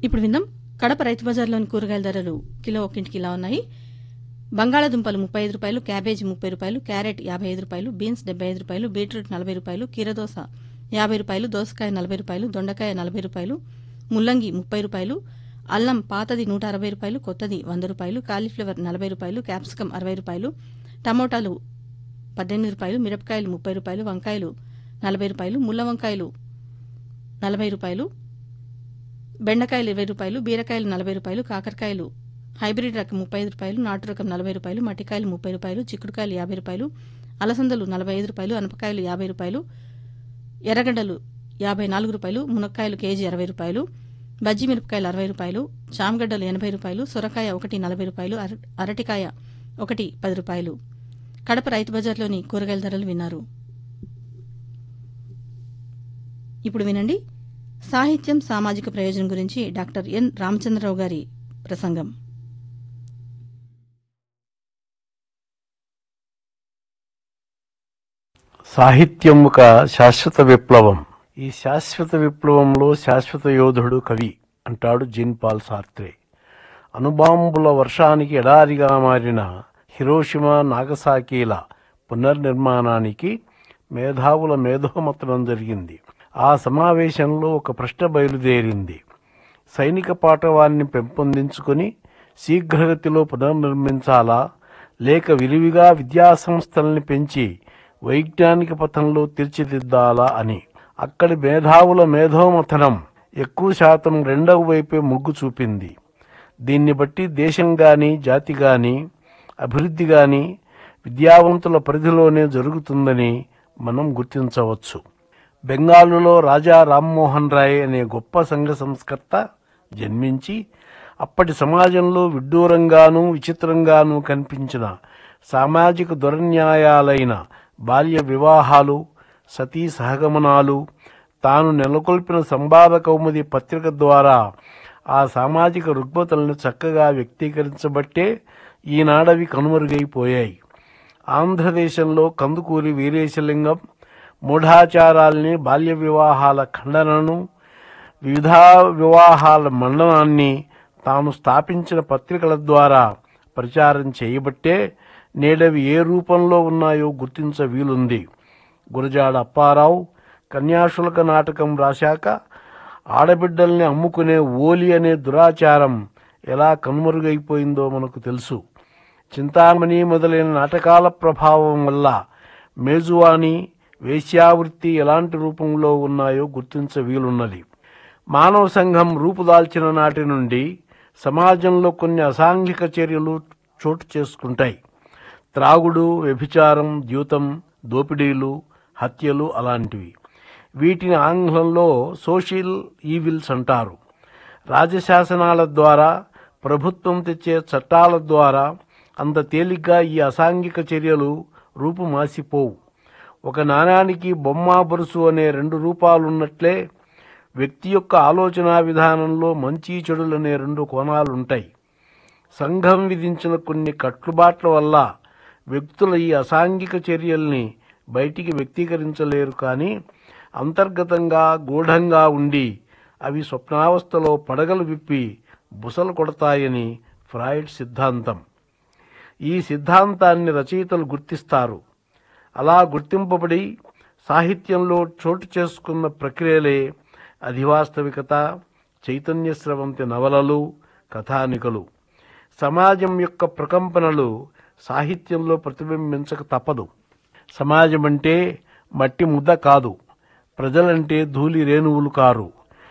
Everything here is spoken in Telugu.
ఇప్పుడు విందాం కడప రైతు బజార్లోని కూరగాయల ధరలు కిలో ఒక్కింటికి ఇలా ఉన్నాయి బంగాళాదుంపలు ముప్పై ఐదు రూపాయలు క్యాబేజీ ముప్పై రూపాయలు క్యారెట్ యాభై ఐదు రూపాయలు బీన్స్ డెబ్బై ఐదు రూపాయలు బీట్రూట్ నలభై రూపాయలు కీరదోస యాభై రూపాయలు దోసకాయ నలభై రూపాయలు దొండకాయ నలభై రూపాయలు ముల్లంగి ముప్పై రూపాయలు అల్లం పాతది నూట అరవై రూపాయలు కొత్తది వంద రూపాయలు కాలీఫ్లవర్ నలభై రూపాయలు క్యాప్సికం అరవై రూపాయలు టమోటాలు పద్దెనిమిది రూపాయలు మిరపకాయలు ముప్పై రూపాయలు వంకాయలు నలభై రూపాయలు ముల్ల వంకాయలు నలభై రూపాయలు బెండకాయలు ఇరవై రూపాయలు బీరకాయలు నలభై రూపాయలు కాకరకాయలు హైబ్రిడ్ రకం ముప్పై ఐదు రూపాయలు నాటు రకం నలభై రూపాయలు మట్టికాయలు ముప్పై రూపాయలు చిక్కుడుకాయలు యాభై రూపాయలు అలసందలు నలభై ఐదు రూపాయలు అనపకాయలు యాభై రూపాయలు ఎర్రగడ్డలు యాభై నాలుగు రూపాయలు మునక్కాయలు కేజీ అరవై రూపాయలు బజ్జి మిరపకాయలు అరవై రూపాయలు చామగడ్డలు ఎనభై రూపాయలు సొరకాయ ఒకటి నలభై రూపాయలు అర- అరటికాయ ఒకటి పది రూపాయలు కడప రైతు బజార్లోని కూరగాయల ధరలు విన్నారు ఇప్పుడు వినండి సాహిత్యం సామాజిక ప్రయోజనం గురించి డాక్టర్ ఎన్ రామచంద్రరావు గారి ప్రసంగం సాహిత్యం ఒక శాశ్వత విప్లవం ఈ శాశ్వత విప్లవంలో శాశ్వత యోధుడు కవి అంటాడు జీన్ పాల్ సార్త్రే అణుబాంబుల వర్షానికి ఎడారిగా మారిన హిరోషిమా నాగసాకీల పునర్నిర్మాణానికి మేధావుల మేధోమతనం జరిగింది ఆ సమావేశంలో ఒక ప్రశ్న బయలుదేరింది సైనిక పాఠవాన్ని పెంపొందించుకొని శీఘ్రగతిలో పునర్నిర్మించాలా లేక విరివిగా విద్యాసంస్థల్ని పెంచి వైజ్ఞానిక పథంలో తీర్చిదిద్దాలా అని అక్కడి మేధావుల మేధోమథనం ఎక్కువ శాతం రెండవ వైపే మొగ్గు చూపింది దీన్ని బట్టి దేశం గాని జాతి గాని అభివృద్ధి గాని విద్యావంతుల పరిధిలోనే జరుగుతుందని మనం గుర్తించవచ్చు బెంగాలులో రాజా రామ్మోహన్ రాయ్ అనే గొప్ప సంఘ సంస్కర్త జన్మించి అప్పటి సమాజంలో విడ్డూరంగానూ విచిత్రంగానూ కనిపించిన సామాజిక దురన్యాయాలైన బాల్య వివాహాలు సతీ సహగమనాలు తాను నెలకొల్పిన సంవాద కౌముది పత్రిక ద్వారా ఆ సామాజిక రుగ్మతలను చక్కగా వ్యక్తీకరించబట్టే ఈనాడవి కనుమరుగైపోయాయి ఆంధ్రదేశంలో కందుకూరి వీరేశలింగం మూఢాచారాల్ని బాల్య వివాహాల ఖండనను వివిధ వివాహాల మండనాన్ని తాను స్థాపించిన పత్రికల ద్వారా ప్రచారం చేయబట్టే నేడవి ఏ రూపంలో ఉన్నాయో గుర్తించ వీలుంది గురజాడ అప్పారావు కన్యాశుల్క నాటకం రాశాక ఆడబిడ్డల్ని అమ్ముకునే ఓలి అనే దురాచారం ఎలా కనుమరుగైపోయిందో మనకు తెలుసు చింతామణి మొదలైన నాటకాల ప్రభావం వల్ల మేజువాని వేశ్యావృత్తి ఎలాంటి రూపంలో ఉన్నాయో గుర్తించ వీలున్నది మానవ సంఘం రూపుదాల్చిన నాటి నుండి సమాజంలో కొన్ని అసాంఘిక చర్యలు చోటు చేసుకుంటాయి త్రాగుడు వ్యభిచారం ద్యూతం దోపిడీలు హత్యలు అలాంటివి వీటిని ఆంగ్లంలో సోషల్ ఈవిల్స్ అంటారు రాజశాసనాల ద్వారా ప్రభుత్వం తెచ్చే చట్టాల ద్వారా అంత తేలిగ్గా ఈ అసాంఘిక చర్యలు రూపుమాసిపోవు ఒక నాణానికి బొమ్మ బొరుసు అనే రెండు రూపాలున్నట్లే వ్యక్తి యొక్క ఆలోచనా విధానంలో మంచి చెడులనే రెండు కోణాలుంటాయి సంఘం విధించిన కొన్ని కట్టుబాట్ల వల్ల వ్యక్తుల ఈ అసాంఘిక చర్యల్ని బయటికి వ్యక్తీకరించలేరు కానీ అంతర్గతంగా గూఢంగా ఉండి అవి స్వప్నావస్థలో పడగలు విప్పి బుసలు కొడతాయని ఫ్రాయిడ్ సిద్ధాంతం ఈ సిద్ధాంతాన్ని రచయితలు గుర్తిస్తారు అలా గుర్తింపబడి సాహిత్యంలో చోటు చేసుకున్న ప్రక్రియలే అధివాస్తవికత చైతన్య స్రవంతి నవలలు కథానికలు సమాజం యొక్క ప్రకంపనలు సాహిత్యంలో ప్రతిబింబించక తప్పదు సమాజం అంటే మట్టి ముద్ద కాదు ప్రజలంటే ధూళి రేణువులు కారు